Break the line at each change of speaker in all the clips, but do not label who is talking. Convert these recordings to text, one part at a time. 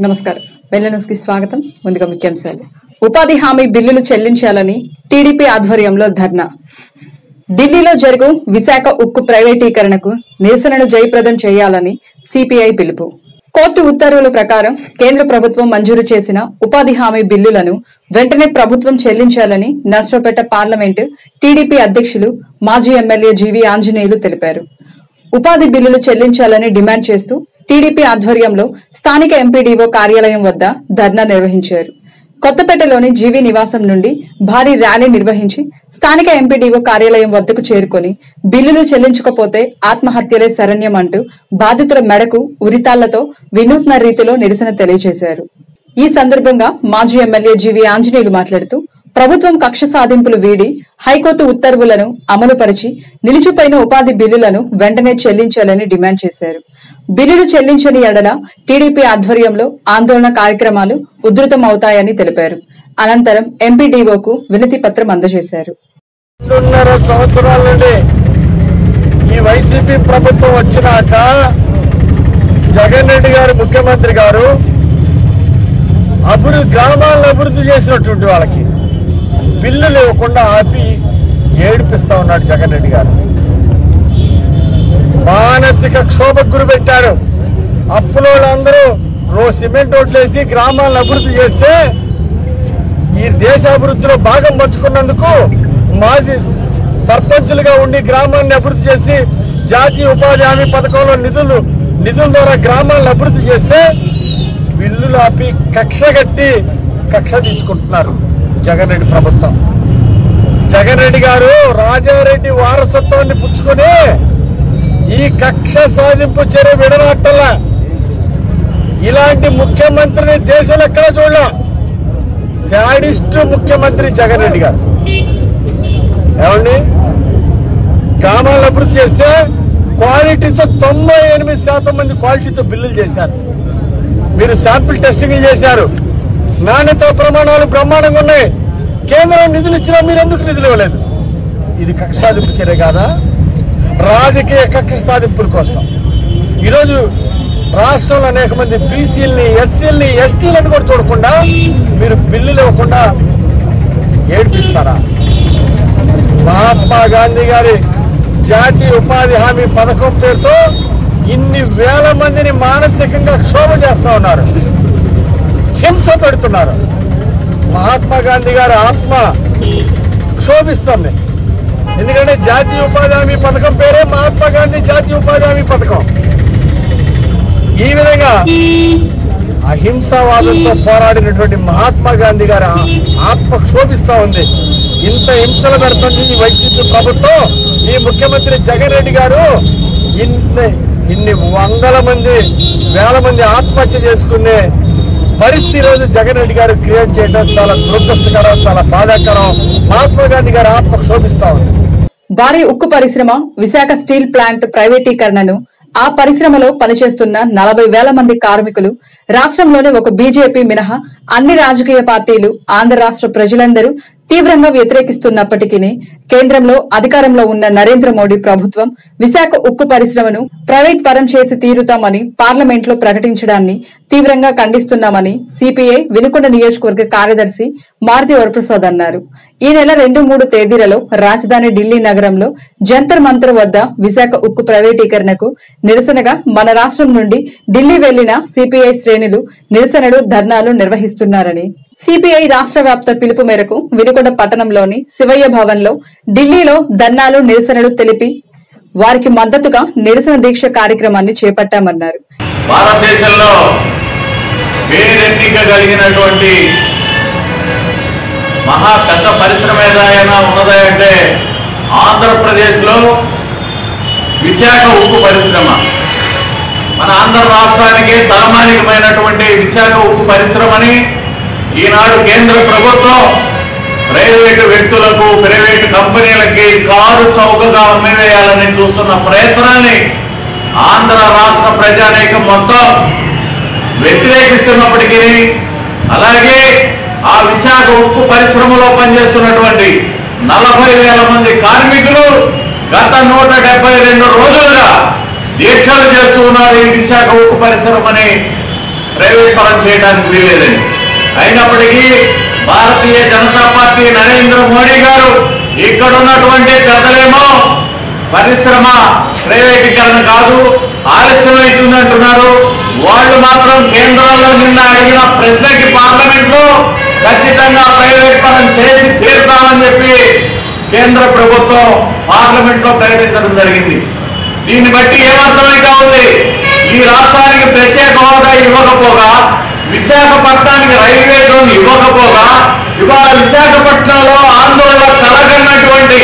నమస్కారం వెల్ల న్యూస్ కి స్వాగతం ముందుగా ముఖ్యాంశాలు ఉపాధి హామీ బిల్లులు చెల్లించాలని టీడీపీ ఆధ్వర్యంలో ధర్నా ఢిల్లీలో జరుగు విశాఖ ఉక్కు ప్రైవేటీకరణకు నిరసనను జయప్రదం చేయాలని సిపిఐ పిలుపు కోర్టు ఉత్తర్వుల ప్రకారం కేంద్ర ప్రభుత్వం మంజూరు చేసిన ఉపాధి హామీ బిల్లులను వెంటనే ప్రభుత్వం చెల్లించాలని నర్సరావుపేట పార్లమెంటు టీడీపీ అధ్యక్షులు మాజీ ఎమ్మెల్యే జీవి ఆంజనేయులు తెలిపారు ఉపాధి బిల్లులు చెల్లించాలని డిమాండ్ చేస్తూ టీడీపీ ఆధ్వర్యంలో స్థానిక ఎంపీడీఓ కార్యాలయం వద్ద ధర్నా నిర్వహించారు కొత్తపేటలోని జీవి నివాసం నుండి భారీ ర్యాలీ నిర్వహించి స్థానిక ఎంపీడీఓ కార్యాలయం వద్దకు చేరుకొని బిల్లులు చెల్లించకపోతే ఆత్మహత్యలే శరణ్యం అంటూ బాధితుల మెడకు ఉరితాళ్లతో వినూత్న రీతిలో నిరసన తెలియజేశారు ఈ సందర్భంగా మాజీ ఎమ్మెల్యే జీవి ఆంజనేయులు మాట్లాడుతూ ప్రభుత్వం కక్ష సాధింపులు వీడి హైకోర్టు ఉత్తర్వులను అమలుపరిచి నిలిచిపోయిన ఉపాధి బిల్లులను వెంటనే చెల్లించాలని డిమాండ్ చేశారు బిల్లులు చెల్లించని ఎడల టీడీపీ ఆధ్వర్యంలో ఆందోళన కార్యక్రమాలు ఉధృతమవుతాయని తెలిపారు అనంతరం ఎంపీడీఓకు వినతి పత్రం అందజేశారు
రెండున్నర సంవత్సరాల నుండి ఈ వైసీపీ ప్రభుత్వం వచ్చినాక జగన్ రెడ్డి గారు ముఖ్యమంత్రి గారు అభివృద్ధి గ్రామాలను అభివృద్ధి చేసినటువంటి వాళ్ళకి బిల్లులు ఇవ్వకుండా ఆపి ఏడిపిస్తా ఉన్నాడు జగన్ రెడ్డి గారు మానసిక క్షోభకు గురి పెట్టారు అప్పులో అందరూ రో సిమెంట్ రోడ్లు వేసి గ్రామాలను అభివృద్ధి చేస్తే ఈ దేశ అభివృద్ధిలో భాగం పంచుకున్నందుకు మాజీ సర్పంచులుగా ఉండి గ్రామాన్ని అభివృద్ధి చేసి జాతీయ ఉపాధి హామీ పథకంలో నిధులు నిధుల ద్వారా గ్రామాలను అభివృద్ధి చేస్తే బిల్లులు ఆపి కక్ష కట్టి కక్ష తీసుకుంటున్నారు జగన్ రెడ్డి ప్రభుత్వం జగన్ రెడ్డి గారు రాజారెడ్డి వారసత్వాన్ని పుచ్చుకొని ఈ కక్ష సాధింపు చర్య విడనాటల్లా ఇలాంటి ముఖ్యమంత్రిని దేశంలో ఎక్కడా చూడలే శాడిస్ట్ ముఖ్యమంత్రి జగన్ రెడ్డి గారు ఏమండి గ్రామాలను అభివృద్ధి చేస్తే క్వాలిటీతో తొంభై ఎనిమిది శాతం మంది క్వాలిటీతో బిల్లులు చేశారు మీరు శాంపిల్ టెస్టింగ్ చేశారు నాణ్యత ప్రమాణాలు బ్రహ్మాండంగా ఉన్నాయి కేంద్రం నిధులు ఇచ్చినా మీరు ఎందుకు నిధులు ఇవ్వలేదు ఇది కక్ష సాధింపు చర్య కాదా రాజకీయ కక్ష సాధింపుల కోసం ఈరోజు రాష్ట్రంలో అనేక మంది బీసీలని ఎస్సీలని ఎస్టీలను కూడా చూడకుండా మీరు బిల్లులు ఇవ్వకుండా ఏడిపిస్తారా మహాత్మా గాంధీ గారి జాతీయ ఉపాధి హామీ పథకం పేరుతో ఇన్ని వేల మందిని మానసికంగా క్షోభ చేస్తా ఉన్నారు హింస పెడుతున్నారు మహాత్మా గాంధీ గారి ఆత్మ క్షోభిస్తుంది ఎందుకంటే జాతీయ ఉపాధి హామీ పథకం పేరే మహాత్మా గాంధీ జాతీయ ఉపాధి హామీ పథకం ఈ విధంగా అహింసావాదంతో పోరాడినటువంటి మహాత్మా గాంధీ గారి ఆ- ఆత్మ క్షోభిస్తా ఉంది ఇంత హింసలు పెడుతుంది ఈ వైసీపీ ప్రభుత్వం ఈ ముఖ్యమంత్రి జగన్ రెడ్డి గారు ఇన్ని ఇన్ని వందల మంది వేల మంది ఆత్మహత్య చేసుకునే పరిస్థితి ఈ రోజు జగన్ రెడ్డి గారు క్రియేట్ చేయడం చాలా దురదృష్టకరం చాలా బాధాకరం మహాత్మా గాంధీ గారి ఆత్మ క్షోభిస్తా ఉంది
భారీ ఉక్కు పరిశ్రమ విశాఖ స్టీల్ ప్లాంట్ ప్రైవేటీకరణను ఆ పరిశ్రమలో పనిచేస్తున్న నలభై వేల మంది కార్మికులు రాష్ట్రంలోని ఒక బీజేపీ మినహా అన్ని రాజకీయ పార్టీలు ఆంధ్ర రాష్ట్ర ప్రజలందరూ తీవ్రంగా వ్యతిరేకిస్తున్నప్పటికీ కేంద్రంలో అధికారంలో ఉన్న నరేంద్ర మోడీ ప్రభుత్వం విశాఖ ఉక్కు పరిశ్రమను ప్రైవేట్ పరం చేసి తీరుతామని పార్లమెంట్ లో ప్రకటించడాన్ని తీవ్రంగా ఖండిస్తున్నామని సిపిఐ వినుకొండ నియోజకవర్గ కార్యదర్శి మారుతి వరప్రసాద్ అన్నారు ఈ నెల రెండు మూడు తేదీలలో రాజధాని ఢిల్లీ నగరంలో జంతర్ మంతర్ వద్ద విశాఖ ఉక్కు ప్రైవేటీకరణకు నిరసనగా మన రాష్ట్రం నుండి ఢిల్లీ వెళ్లిన సిపిఐ శ్రేణులు నిరసనలు ధర్నాలు నిర్వహిస్తున్నారని సిపిఐ రాష్ట్ర వ్యాప్త పిలుపు మేరకు వినుకొండ పట్టణంలోని శివయ్య భవన్ లో ఢిల్లీలో ధర్నాలు నిరసనలు తెలిపి వారికి మద్దతుగా నిరసన దీక్ష కార్యక్రమాన్ని చేపట్టామన్నారు
భారతదేశంలో పేరెన్నిక కలిగినటువంటి మహా పెద్ద పరిశ్రమ ఏదైనా ఉన్నదా అంటే ఆంధ్రప్రదేశ్లో విశాఖ ఉక్కు పరిశ్రమ మన ఆంధ్ర రాష్ట్రానికి తలమానికమైనటువంటి విశాఖ ఉక్కు పరిశ్రమని ఈనాడు కేంద్ర ప్రభుత్వం ప్రైవేటు వ్యక్తులకు ప్రైవేటు కంపెనీలకి కారు చౌకగా అమ్మివేయాలని చూస్తున్న ప్రయత్నాన్ని ఆంధ్ర రాష్ట్ర ప్రజానీకం మొత్తం వ్యతిరేకిస్తున్నప్పటికీ అలాగే ఆ విశాఖ ఉక్కు పరిశ్రమలో పనిచేస్తున్నటువంటి నలభై వేల మంది కార్మికులు గత నూట డెబ్బై రెండు రోజులుగా దీక్షలు చేస్తూ ఉన్నారు ఈ విశాఖ ఉక్కు పరిశ్రమని ప్రైవేట్ పరం చేయడానికి వీలేదని అయినప్పటికీ భారతీయ జనతా పార్టీ నరేంద్ర మోడీ గారు ఇక్కడ ఉన్నటువంటి పెద్దలేమో పరిశ్రమ ప్రైవేటీకరణ కాదు ఆలస్యం అవుతుంది అంటున్నారు వాళ్ళు మాత్రం కేంద్రంలో నిన్న అడిగిన ప్రశ్నకి పార్లమెంట్ లో ఖచ్చితంగా ప్రైవేట్ పరం చేసి తీరుతామని చెప్పి కేంద్ర ప్రభుత్వం పార్లమెంట్ లో ప్రకటించడం జరిగింది దీన్ని బట్టి ఏమర్థమైతే ఉంది ఈ రాష్ట్రానికి ప్రత్యేక హోదా ఇవ్వకపోగా విశాఖపట్నానికి రైల్వే జోన్ ఇవ్వకపోగా ఇవాళ విశాఖపట్నంలో ఆందోళన కలగన్నటువంటి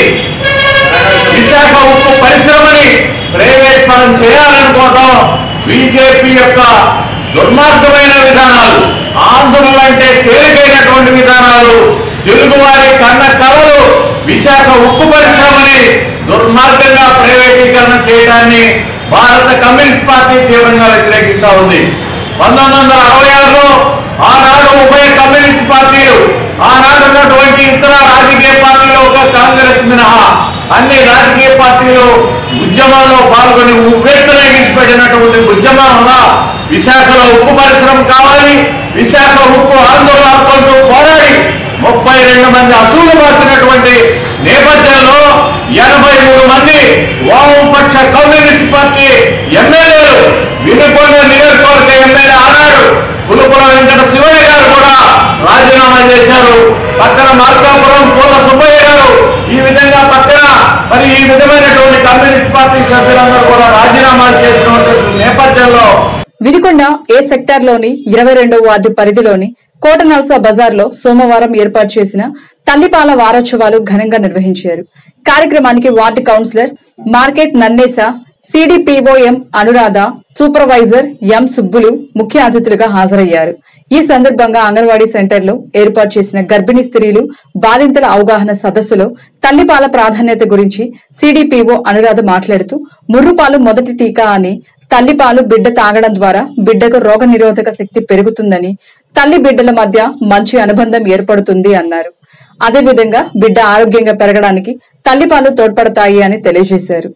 విశాఖ ఉక్కు పరిశ్రమని ప్రైవేట్ పరం చేయాలనుకోవడం బీజేపీ యొక్క దుర్మార్గమైన విధానాలు ఆందోళన అంటే తేలికైనటువంటి విధానాలు తెలుగువారి కన్న కళలు విశాఖ ఉక్కు పరిశ్రమని దుర్మార్గంగా ప్రైవేటీకరణ చేయడాన్ని భారత కమ్యూనిస్ట్ పార్టీ తీవ్రంగా వ్యతిరేకిస్తా ఉంది పంతొమ్మిది వందల అరవై ఆరులో ఆనాడు ఉభయ కమ్యూనిస్ట్ పార్టీలు ఆనాడు ఉన్నటువంటి ఇతర రాజకీయ పార్టీలు ఒక కాంగ్రెస్ మినహా అన్ని రాజకీయ పార్టీలు ఉద్యమాల్లో పాల్గొని ఉవ్వెత్తున ఎగిసిపెట్టినటువంటి ఉద్యమం వల్ల విశాఖలో ఉక్కు పరిశ్రమ కావాలి విశాఖ ఉక్కు ఆందోళన కొంటూ పోరాడి ముప్పై రెండు మంది అసూలు మార్చినటువంటి నేపథ్యంలో ఎనభై మూడు మంది వామపక్ష కమ్యూనిస్ట్ పార్టీ ఎమ్మెల్యేలు వినుకొండ నియోజకవర్గ ఎమ్మెల్యే ఆనాడు పులుపుల వెంకట శివయ్య గారు కూడా రాజీనామా చేశారు పక్కన మార్కాపురం పూల సుబ్బయ్య గారు ఈ విధంగా పక్కన మరి ఈ విధమైనటువంటి కమ్యూనిస్ట్ పార్టీ సభ్యులందరూ కూడా రాజీనామాలు చేసినటువంటి నేపథ్యంలో
వినుకొండ ఏ సెక్టార్లోని ఇరవై రెండో వార్డు పరిధిలోని కోటనల్సా బజార్లో సోమవారం ఏర్పాటు చేసిన తల్లిపాల వారోత్సవాలు ఘనంగా నిర్వహించారు కార్యక్రమానికి వార్డు కౌన్సిలర్ మార్కెట్ నన్నేస CDPO M Anuradha supervisor M Subbulu ముఖ్య అతిథులుగా హాజరయ్యారు ఈ సందర్భంగా అంగన్వాడీ సెంటర్లో ఏర్పాటు చేసిన గర్భిణీ స్త్రీలు బాలింతల అవగాహన సదస్సులో తల్లిపాల ప్రాధాన్యత గురించి సిడిపిఓ అనురాధ మాట్లాడుతూ ముర్రుపాలు మొదటి టీకా అని తల్లిపాలు బిడ్డ తాగడం ద్వారా బిడ్డకు రోగ నిరోధక శక్తి పెరుగుతుందని తల్లి బిడ్డల మధ్య మంచి అనుబంధం ఏర్పడుతుంది అన్నారు అదేవిధంగా బిడ్డ ఆరోగ్యంగా పెరగడానికి తల్లిపాలు తోడ్పడతాయి అని తెలియజేశారు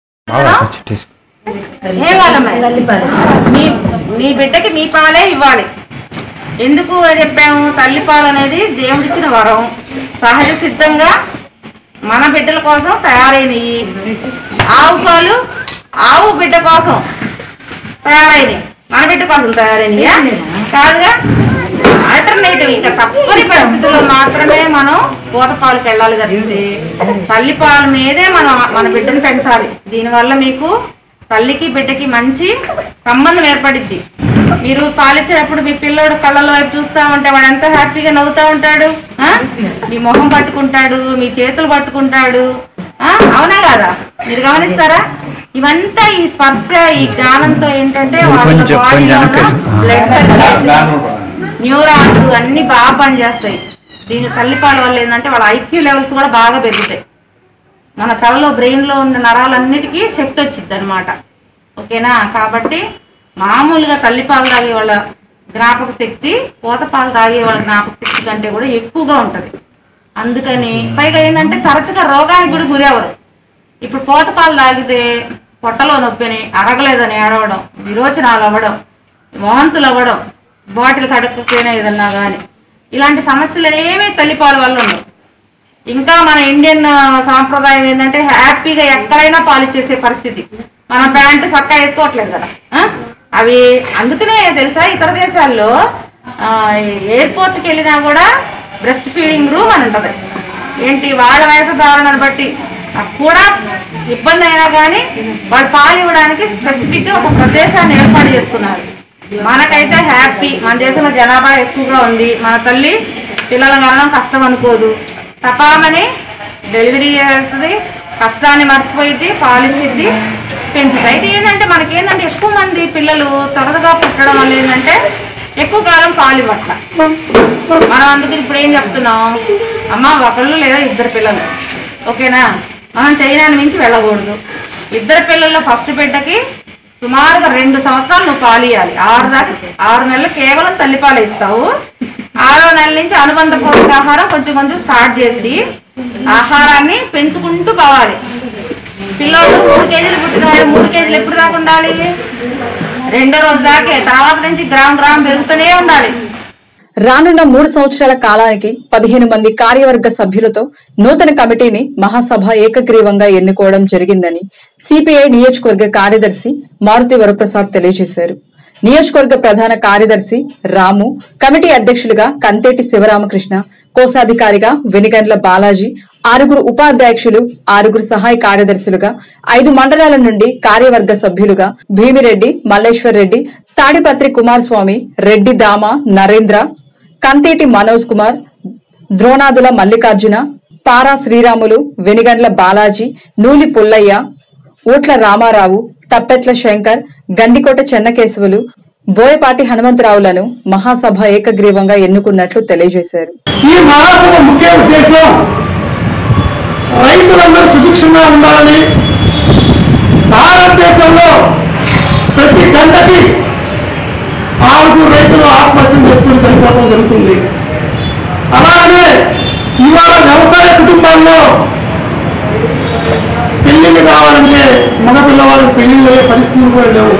ఏం కాదమ్మా మీ మీ బిడ్డకి మీ పాలే ఇవ్వాలి ఎందుకు అని చెప్పాము తల్లి పాలు అనేది దేవుడిచ్చిన వరం సహజ సిద్ధంగా మన బిడ్డల కోసం తయారైనవి ఆవు పాలు ఆవు బిడ్డ కోసం తయారైనవి మన బిడ్డ కోసం తయారైనయా కాదుగా ఆల్టర్నేటివ్ ఇంకా తప్పని పరిస్థితుల్లో మాత్రమే మనం పూత పాలకు వెళ్ళాలి తప్పితే తల్లి పాల మీదే మనం మన బిడ్డను పెంచాలి దీనివల్ల మీకు తల్లికి బిడ్డకి మంచి సంబంధం ఏర్పడిద్ది మీరు పాలిచ్చేటప్పుడు మీ పిల్లోడు కళ్ళలో వైపు చూస్తా ఉంటే వాడు ఎంత హ్యాపీగా నవ్వుతా ఉంటాడు ఆ? మీ మొహం పట్టుకుంటాడు మీ చేతులు పట్టుకుంటాడు ఆ? అవునా కాదా మీరు గమనిస్తారా ఇవంతా ఈ స్పర్శ ఈ జ్ఞానంతో ఏంటంటే వాళ్ళ బాడీలో బ్లడ్ సర్క్యులేషన్ న్యూరాన్స్ అన్ని బాగా పనిచేస్తాయి దీని తల్లిపాల వల్ల ఏంటంటే వాళ్ళ ఐక్యూ లెవెల్స్ కూడా బాగా పెరుగుతాయి మన తలలో బ్రెయిన్ లో ఉన్న నరాలన్నిటికీ శక్తి వచ్చింది అనమాట ఓకేనా కాబట్టి మామూలుగా తల్లిపాలు తాగే వాళ్ళ జ్ఞాపక శక్తి పూతపాలు తాగే వాళ్ళ జ్ఞాపక శక్తి కంటే కూడా ఎక్కువగా ఉంటది అందుకని పైగా ఏంటంటే తరచుగా రోగానికి కూడా గురవరు ఇప్పుడు పూతపాలు తాగితే పొట్టలో నొప్పిని అరగలేదని ఏడవడం విరోచనాలు అవ్వడం వాంతులు అవ్వడం బాటిల్ కడకపోయినా ఏదన్నా కానీ ఇలాంటి సమస్యలు ఏమీ తల్లిపాల వల్ల ఉండవు ఇంకా మన ఇండియన్ ఆ, సాంప్రదాయం ఏంటంటే హ్యాపీగా ఎక్కడైనా పాలిచ్చేసే పరిస్థితి మన ప్యాంటు చక్కా వేసుకోవట్లేదు కదా ఆ? అవి అందుకనే తెలుసా ఇతర దేశాల్లో ఎయిర్పోర్ట్కి వెళ్ళినా కూడా బ్రెస్ట్ ఫీడింగ్ రూమ్ అని ఉంటుంది ఏంటి వాళ్ళ వేషధారణను బట్టి నాకు కూడా ఇబ్బంది అయినా కానీ వాళ్ళు పాలు ఇవ్వడానికి స్పెసిఫిక్ గా ఒక ప్రదేశాన్ని ఏర్పాటు చేసుకున్నారు మనకైతే హ్యాపీ మన దేశంలో జనాభా ఎక్కువగా ఉంది మన తల్లి పిల్లల కనడం కష్టం అనుకోదు తపామని డెలివరీ చేస్తుంది కష్టాన్ని మర్చిపోయిద్ది పాలిచ్చిద్ది పెంచుతుంది అయితే ఏంటంటే మనకేంటంటే ఎక్కువ మంది పిల్లలు త్వరగా పుట్టడం వల్ల ఏంటంటే ఎక్కువ కాలం పాలు ఇవ్వట్ల మనం అందుకని ఇప్పుడు ఏం చెప్తున్నాం అమ్మ ఒకళ్ళు లేదా ఇద్దరు పిల్లలు ఓకేనా మనం చైనాని మించి వెళ్ళకూడదు ఇద్దరు పిల్లల్లో ఫస్ట్ బిడ్డకి సుమారుగా రెండు సంవత్సరాలు నువ్వు పాలు ఇవ్వాలి ఆరు దాకా ఆరు నెలలు కేవలం తల్లిపాలు ఇస్తావు ఆరో నెల నుంచి అనుబంధ పోషకాహారం కొంచెం కొంచెం స్టార్ట్ చేసి ఆహారాన్ని పెంచుకుంటూ పోవాలి పిల్లోడు మూడు కేజీలు పుట్టిన వాడు మూడు కేజీలు ఎప్పుడు దాకా ఉండాలి రెండో రోజు దాకే తర్వాత నుంచి గ్రామం గ్రామం పెరుగుతూనే ఉండాలి
రానున్న మూడు సంవత్సరాల కాలానికి పదిహేను మంది కార్యవర్గ సభ్యులతో నూతన కమిటీని మహాసభ ఏకగ్రీవంగా ఎన్నుకోవడం జరిగిందని సిపిఐ నియోజకవర్గ కార్యదర్శి మారుతి వరప్రసాద్ తెలియజేశారు నియోజకవర్గ ప్రధాన కార్యదర్శి రాము కమిటీ అధ్యక్షులుగా కంతేటి శివరామకృష్ణ కోశాధికారిగా వెనిగండ్ల బాలాజీ ఆరుగురు ఉపాధ్యక్షులు ఆరుగురు సహాయ కార్యదర్శులుగా ఐదు మండలాల నుండి కార్యవర్గ సభ్యులుగా భీమిరెడ్డి మల్లేశ్వర్ రెడ్డి తాడిపత్రి కుమారస్వామి రెడ్డి దామ నరేంద్ర కంతేటి మనోజ్ కుమార్ ద్రోణాదుల మల్లికార్జున పారా శ్రీరాములు వెనిగండ్ల బాలాజీ నూలి పుల్లయ్య ఊట్ల రామారావు తప్పెట్ల శంకర్ గండికోట చెన్నకేశవులు బోయపాటి హనుమంతరావులను మహాసభ ఏకగ్రీవంగా ఎన్నుకున్నట్లు తెలియజేశారు
ఈ మహాసభ ముఖ్య ఉద్దేశం రైతులందరూ సుభిక్షంగా ఉండాలని భారతదేశంలో ప్రతి గంటకి ఆరుగురు రైతులు ఆత్మహత్య చేసుకుని చనిపోవడం జరుగుతుంది అలాగనే ఇవాళ వ్యవసాయ కుటుంబాల్లో పెళ్లిళ్ళు కావాలంటే మగ పిల్లవాళ్ళకి పెళ్లిళ్ళు అయ్యే పరిస్థితులు కూడా లేవు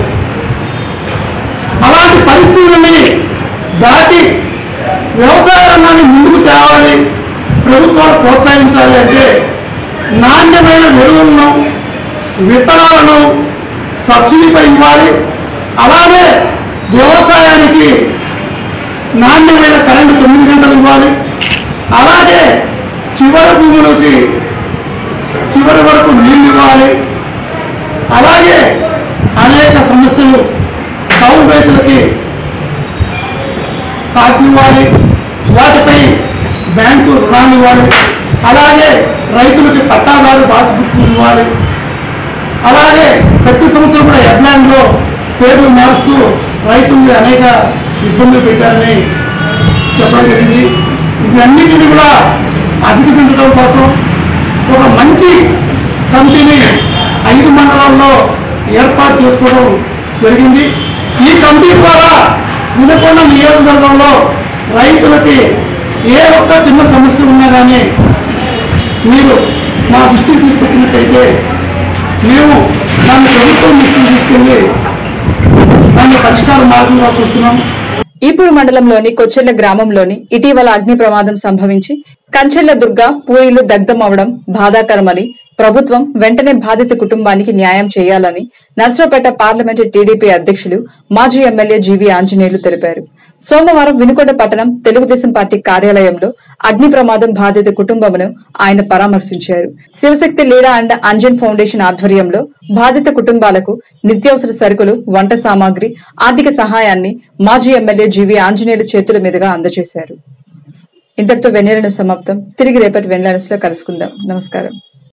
అలాంటి పరిస్థితులని దాటి వ్యవసాయ రంగాన్ని ముందుకు తేవాలి ప్రభుత్వాలు ప్రోత్సహించాలి అంటే నాణ్యమైన ఎరువులను విత్తనాలను సబ్సిడీపై ఇవ్వాలి అలాగే వ్యవసాయానికి నాణ్యమైన కరెంటు తొమ్మిది గంటలు ఇవ్వాలి అలాగే చివరి భూములకి చివరి వరకు నీళ్లు ఇవ్వాలి అలాగే అనేక సమస్యలు కౌలు రైతులకి కార్డు ఇవ్వాలి వాటిపై బ్యాంకు రుణాలు ఇవ్వాలి అలాగే రైతులకి పట్టాదారు పాస్బుక్లు ఇవ్వాలి అలాగే ప్రతి సంవత్సరం కూడా ఎడ్లాండ్లో పేర్లు మారుస్తూ రైతుల్ని అనేక ఇబ్బందులు పెట్టారని చెప్పడం జరిగింది ఇవన్నిటిని కూడా అధిగమించడం కోసం ఒక మంచి కమిటీని ఐదు మండలాల్లో ఏర్పాటు చేసుకోవడం జరిగింది ఈ కమిటీ ద్వారా వినకొండ నియోజకవర్గంలో రైతులకి ఏ ఒక్క చిన్న సమస్య ఉన్నా కానీ మీరు మా దృష్టికి తీసుకొచ్చినట్టయితే మేము దాన్ని ప్రభుత్వం దృష్టికి తీసుకెళ్ళి దాన్ని పరిష్కార మార్గంగా చూస్తున్నాం
ఈపూరు మండలంలోని కొచ్చెర్ల గ్రామంలోని ఇటీవల అగ్ని ప్రమాదం సంభవించి కంచెర్ల దుర్గ పూరీలు దగ్ధమవడం బాధాకరమని ప్రభుత్వం వెంటనే బాధిత కుటుంబానికి న్యాయం చేయాలని నర్సరావుపేట పార్లమెంటు టీడీపీ అధ్యక్షులు మాజీ ఎమ్మెల్యే జీవీ ఆంజనేయులు తెలిపారు సోమవారం వినుకొండ పట్టణం తెలుగుదేశం పార్టీ కార్యాలయంలో అగ్ని ప్రమాదం బాధిత కుటుంబమును ఆయన పరామర్శించారు శివశక్తి లీలా అండ్ అంజన్ ఫౌండేషన్ ఆధ్వర్యంలో బాధిత కుటుంబాలకు నిత్యావసర సరుకులు వంట సామాగ్రి ఆర్థిక సహాయాన్ని మాజీ ఎమ్మెల్యే జీవీ ఆంజనేయులు చేతుల మీదుగా అందజేశారు ఇంతటితో వెన్నెలను సమాప్తం తిరిగి రేపటి వెన్నెలనులో కలుసుకుందాం నమస్కారం